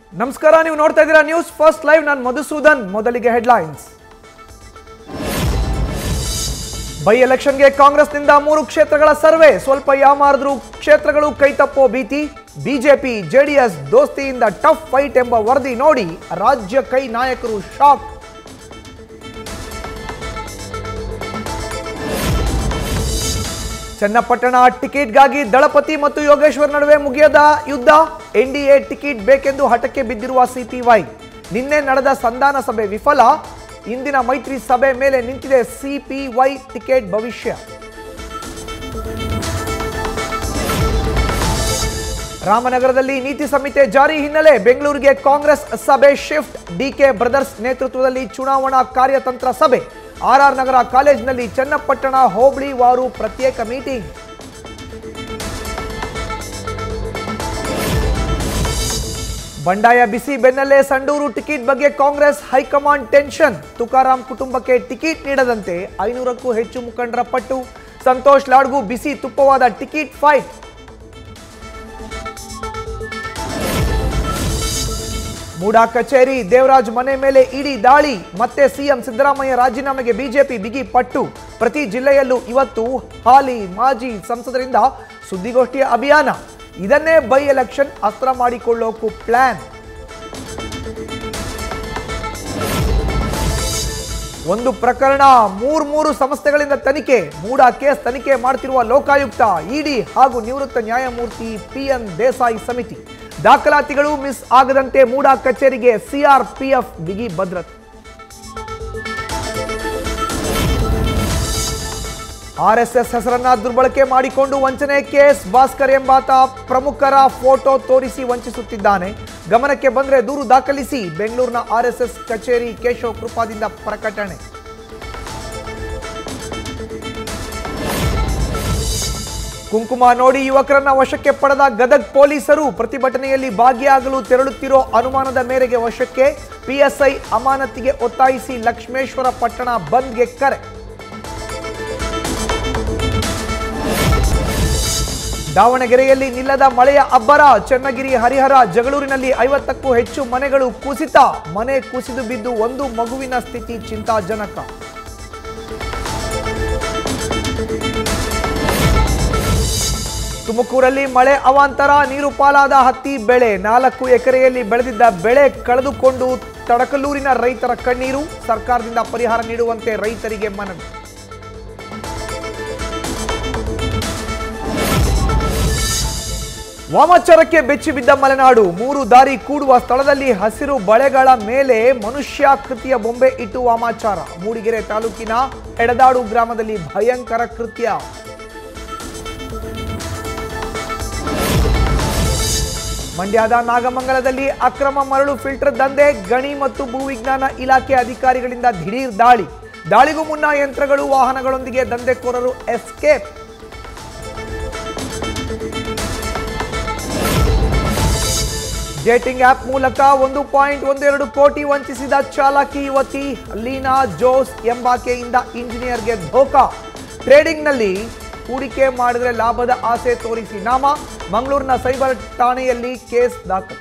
ನಮಸ್ಕಾರ ನೀವು ನೋಡ್ತಾ ಇದ್ದೀರಾ ನ್ಯೂಸ್ ಫಸ್ಟ್ ಲೈವ್ ನಾನು ಮಧುಸೂದನ್ ಮೊದಲಿಗೆ ಹೆಡ್ಲೈನ್ಸ್ ಬೈ ಎಲೆಕ್ಷನ್ಗೆ ಕಾಂಗ್ರೆಸ್ನಿಂದ ಮೂರು ಕ್ಷೇತ್ರಗಳ ಸರ್ವೆ ಸ್ವಲ್ಪ ಯಾಮಾರಿದ್ರು ಕ್ಷೇತ್ರಗಳು ಕೈತಪ್ಪೋ ಭೀತಿ ಬಿಜೆಪಿ ಜೆಡಿಎಸ್ ದೋಸ್ತಿಯಿಂದ ಟಫ್ ಫೈಟ್ ಎಂಬ ವರದಿ ನೋಡಿ ರಾಜ್ಯ ಕೈ ನಾಯಕರು ಶಾಕ್ ಚನ್ನಪಟ್ಟಣ ಟಿಕೆಟ್ಗಾಗಿ ದಳಪತಿ ಮತ್ತು ಯೋಗೇಶ್ವರ್ ನಡುವೆ ಮುಗಿಯದ ಯುದ್ಧ ಎನ್ಡಿಎ ಟಿಕೆಟ್ ಬೇಕೆಂದು ಹಠಕ್ಕೆ ಬಿದ್ದಿರುವ ಸಿಪಿವೈ ನಿನ್ನೆ ನಡೆದ ಸಂಧಾನ ಸಭೆ ವಿಫಲ ಇಂದಿನ ಮೈತ್ರಿ ಸಭೆ ಮೇಲೆ ನಿಂತಿದೆ ಸಿಪಿವೈ ಟಿಕೆಟ್ ಭವಿಷ್ಯ ರಾಮನಗರದಲ್ಲಿ ನೀತಿ ಸಂಹಿತೆ ಜಾರಿ ಹಿನ್ನೆಲೆ ಬೆಂಗಳೂರಿಗೆ ಕಾಂಗ್ರೆಸ್ ಸಭೆ ಶಿಫ್ಟ್ ಡಿಕೆ ಬ್ರದರ್ಸ್ ನೇತೃತ್ವದಲ್ಲಿ ಚುನಾವಣಾ ಕಾರ್ಯತಂತ್ರ ಸಭೆ ಆರ್ಆರ್ ನಗರ ಕಾಲೇಜಿನಲ್ಲಿ ಚನ್ನಪಟ್ಟಣ ಹೋಬಳಿ ವಾರು ಪ್ರತ್ಯೇಕ ಮೀಟಿಂಗ್ ಬಂಡಾಯ ಬಿಸಿ ಬೆನ್ನಲ್ಲೇ ಸಂಡೂರು ಟಿಕೆಟ್ ಬಗ್ಗೆ ಕಾಂಗ್ರೆಸ್ ಹೈಕಮಾಂಡ್ ಟೆನ್ಷನ್ ತುಕಾರಾಂ ಕುಟುಂಬಕ್ಕೆ ಟಿಕೆಟ್ ನೀಡದಂತೆ ಐನೂರಕ್ಕೂ ಹೆಚ್ಚು ಮುಖಂಡರ ಪಟ್ಟು ಸಂತೋಷ್ ಲಾಡ್ಗೂ ಬಿಸಿ ತುಪ್ಪವಾದ ಟಿಕೆಟ್ ಫೈಟ್ ಮೂಡಾ ಕಚೇರಿ ದೇವರಾಜ್ ಮನೆ ಮೇಲೆ ಇಡೀ ದಾಳಿ ಮತ್ತೆ ಸಿಎಂ ಸಿದ್ದರಾಮಯ್ಯ ರಾಜೀನಾಮೆಗೆ ಬಿಜೆಪಿ ಬಿಗಿ ಪಟ್ಟು ಪ್ರತಿ ಜಿಲ್ಲೆಯಲ್ಲೂ ಇವತ್ತು ಹಾಲಿ ಮಾಜಿ ಸಂಸದರಿಂದ ಸುದ್ದಿಗೋಷ್ಠಿಯ ಅಭಿಯಾನ ಇದನ್ನೇ ಬೈ ಎಲೆಕ್ಷನ್ ಅಸ್ತ್ರ ಮಾಡಿಕೊಳ್ಳೋಕು ಪ್ಲಾನ್ ಒಂದು ಪ್ರಕರಣ ಮೂರ್ ಮೂರು ಸಂಸ್ಥೆಗಳಿಂದ ತನಿಖೆ ಮೂಡಾ ಕೇಸ್ ತನಿಖೆ ಮಾಡ್ತಿರುವ ಲೋಕಾಯುಕ್ತ ಇಡಿ ಹಾಗೂ ನಿವೃತ್ತ ನ್ಯಾಯಮೂರ್ತಿ ಪಿಎನ್ ದೇಸಾಯಿ ಸಮಿತಿ ದಾಖಲಾತಿಗಳು ಮಿಸ್ ಆಗದಂತೆ ಮೂಡಾ ಕಚೇರಿಗೆ ಸಿಆರ್ಪಿಎಫ್ ಬಿಗಿ ಭದ್ರತೆ ಆರ್ಎಸ್ಎಸ್ ಹೆಸರನ್ನ ದುರ್ಬಳಕೆ ಮಾಡಿಕೊಂಡು ವಂಚನೆ ಕೇಸ್ ಭಾಸ್ಕರ್ ಎಂಬಾತ ಪ್ರಮುಖರ ಫೋಟೋ ತೋರಿಸಿ ವಂಚಿಸುತ್ತಿದ್ದಾನೆ ಗಮನಕ್ಕೆ ಬಂದ್ರೆ ದೂರು ದಾಖಲಿಸಿ ಬೆಂಗಳೂರಿನ ಆರ್ಎಸ್ಎಸ್ ಕಚೇರಿ ಕೇಶವ ಕೃಪಾದಿಂದ ಪ್ರಕಟಣೆ ಕುಂಕುಮ ನೋಡಿ ಯುವಕರನ್ನ ವಶಕ್ಕೆ ಪಡೆದ ಗದಗ್ ಪೊಲೀಸರು ಪ್ರತಿಭಟನೆಯಲ್ಲಿ ಭಾಗಿಯಾಗಲು ತೆರಳುತ್ತಿರೋ ಅನುಮಾನದ ಮೇರೆಗೆ ವಶಕ್ಕೆ ಪಿಎಸ್ಐ ಅಮಾನತಿಗೆ ಒತ್ತಾಯಿಸಿ ಲಕ್ಷ್ಮೇಶ್ವರ ಪಟ್ಟಣ ಬಂದ್ಗೆ ಕರೆ ದಾವಣಗೆರೆಯಲ್ಲಿ ನಿಲ್ಲದ ಮಳೆಯ ಅಬ್ಬರ ಚನ್ನಗಿರಿ ಹರಿಹರ ಜಗಳೂರಿನಲ್ಲಿ ಐವತ್ತಕ್ಕೂ ಹೆಚ್ಚು ಮನೆಗಳು ಕುಸಿತ ಮನೆ ಕುಸಿದು ಬಿದ್ದು ಒಂದು ಮಗುವಿನ ಸ್ಥಿತಿ ಚಿಂತಾಜನಕ ತುಮಕೂರಲ್ಲಿ ಮಳೆ ಅವಾಂತರ ನೀರು ಪಾಲಾದ ಹತ್ತಿ ಬೆಳೆ ನಾಲ್ಕು ಎಕರೆಯಲ್ಲಿ ಬೆಳೆದಿದ್ದ ಬೆಳೆ ಕಳೆದುಕೊಂಡು ತಡಕಲ್ಲೂರಿನ ರೈತರ ಕಣ್ಣೀರು ಸರ್ಕಾರದಿಂದ ಪರಿಹಾರ ನೀಡುವಂತೆ ರೈತರಿಗೆ ಮನವಿ ವಾಮಾಚಾರಕ್ಕೆ ಬೆಚ್ಚಿ ಬಿದ್ದ ಮಲೆನಾಡು ಮೂರು ದಾರಿ ಕೂಡುವ ಸ್ಥಳದಲ್ಲಿ ಹಸಿರು ಬಳೆಗಳ ಮೇಲೆ ಮನುಷ್ಯಾಕೃತಿಯ ಬೊಂಬೆ ಇಟ್ಟು ವಾಮಾಚಾರ ಮೂಡಿಗೆರೆ ತಾಲೂಕಿನ ಎಡದಾಡು ಗ್ರಾಮದಲ್ಲಿ ಭಯಂಕರ ಕೃತ್ಯ ಮಂಡ್ಯದ ನಾಗಮಂಗಲದಲ್ಲಿ ಅಕ್ರಮ ಮರಳು ಫಿಲ್ಟರ್ ದಂಧೆ ಗಣಿ ಮತ್ತು ಭೂವಿಜ್ಞಾನ ಇಲಾಖೆ ಅಧಿಕಾರಿಗಳಿಂದ ದಿಢೀರ್ ದಾಳಿ ದಾಳಿಗೂ ಮುನ್ನ ಯಂತ್ರಗಳು ವಾಹನಗಳೊಂದಿಗೆ ದಂಧೆಕೋರರು ಎಸ್ಕೇಪ್ ಡೇಟಿಂಗ್ ಆಪ್ ಮೂಲಕ ಒಂದು ಪಾಯಿಂಟ್ ಒಂದೆರಡು ಕೋಟಿ ವಂಚಿಸಿದ ಚಾಲಕಿ ಯುವತಿ ಲೀನಾ ಜೋಸ್ ಎಂಬಾಕೆಯಿಂದ ಇಂಜಿನಿಯರ್ಗೆ ಧೋಕಾ ಟ್ರೇಡಿಂಗ್ನಲ್ಲಿ ಹೂಡಿಕೆ ಮಾಡಿದರೆ ಲಾಭದ ಆಸೆ ತೋರಿಸಿ ನಾಮ ಮಂಗಳೂರಿನ ಸೈಬರ್ ಠಾಣೆಯಲ್ಲಿ ಕೇಸ್ ದಾಖಲು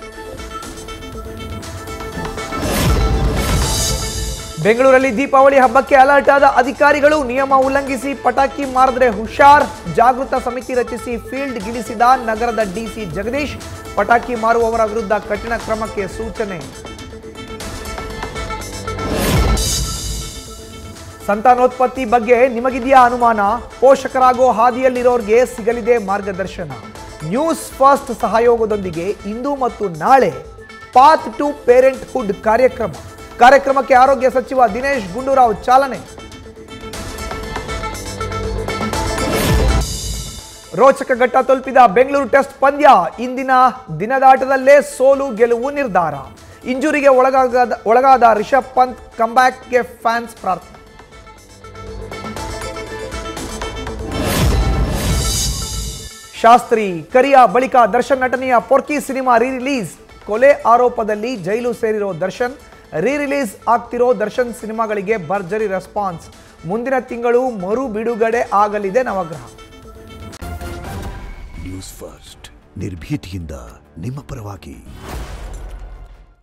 ಬೆಂಗಳೂರಲ್ಲಿ ದೀಪಾವಳಿ ಹಬ್ಬಕ್ಕೆ ಅಲರ್ಟ್ ಆದ ಅಧಿಕಾರಿಗಳು ನಿಯಮ ಉಲ್ಲಂಘಿಸಿ ಪಟಾಕಿ ಮಾರಿದ್ರೆ ಹುಷಾರ್ ಜಾಗೃತ ಸಮಿತಿ ರಚಿಸಿ ಫೀಲ್ಡ್ ಗಿಳಿಸಿದ ನಗರದ ಡಿಸಿ ಜಗದೀಶ್ ಪಟಾಕಿ ಮಾರುವವರ ವಿರುದ್ಧ ಕಠಿಣ ಕ್ರಮಕ್ಕೆ ಸೂಚನೆ ಸಂತಾನೋತ್ಪತ್ತಿ ಬಗ್ಗೆ ನಿಮಗಿದೆಯಾ ಅನುಮಾನ ಪೋಷಕರಾಗೋ ಹಾದಿಯಲ್ಲಿರೋರ್ಗೆ ಸಿಗಲಿದೆ ಮಾರ್ಗದರ್ಶನ ನ್ಯೂಸ್ ಫಸ್ಟ್ ಸಹಯೋಗದೊಂದಿಗೆ ಇಂದು ಮತ್ತು ನಾಳೆ ಪಾತ್ ಟು ಪೇರೆಂಟ್ಹುಡ್ ಕಾರ್ಯಕ್ರಮ ಕಾರ್ಯಕ್ರಮಕ್ಕೆ ಆರೋಗ್ಯ ಸಚಿವ ದಿನೇಶ್ ಗುಂಡೂರಾವ್ ಚಾಲನೆ ರೋಚಕ ಘಟ್ಟ ತಲುಪಿದ ಬೆಂಗಳೂರು ಟೆಸ್ಟ್ ಪಂದ್ಯ ಇಂದಿನ ದಿನದಾಟದಲ್ಲೇ ಸೋಲು ಗೆಲುವು ನಿರ್ಧಾರ ಇಂಜುರಿಗೆ ಒಳಗಾದ ಒಳಗಾದ ರಿಷಬ್ ಪಂತ್ ಕಂಬ್ಯಾಕ್ಗೆ ಫ್ಯಾನ್ಸ್ ಪ್ರಾರ್ಥನೆ ಶಾಸ್ತ್ರಿ ಕರಿಯ ಬಳಿಕ ದರ್ಶನ್ ನಟನೆಯ ಪೊರ್ಕಿ ಸಿನಿಮಾ ರೀ ರಿಲೀಸ್ ಕೊಲೆ ಆರೋಪದಲ್ಲಿ ಜೈಲು ಸೇರಿರೋ ದರ್ಶನ್ ರೀ ರಿಲೀಸ್ ಆಗ್ತಿರೋ ದರ್ಶನ್ ಸಿನಿಮಾಗಳಿಗೆ ಭರ್ಜರಿ ರೆಸ್ಪಾನ್ಸ್ ಮುಂದಿನ ತಿಂಗಳು ಮರು ಬಿಡುಗಡೆ ಆಗಲಿದೆ ನವಗ್ರಹ ನ್ಯೂಸ್ ಫಸ್ಟ್ ನಿರ್ಭೀತಿಯಿಂದ ನಿಮ್ಮ ಪರವಾಗಿ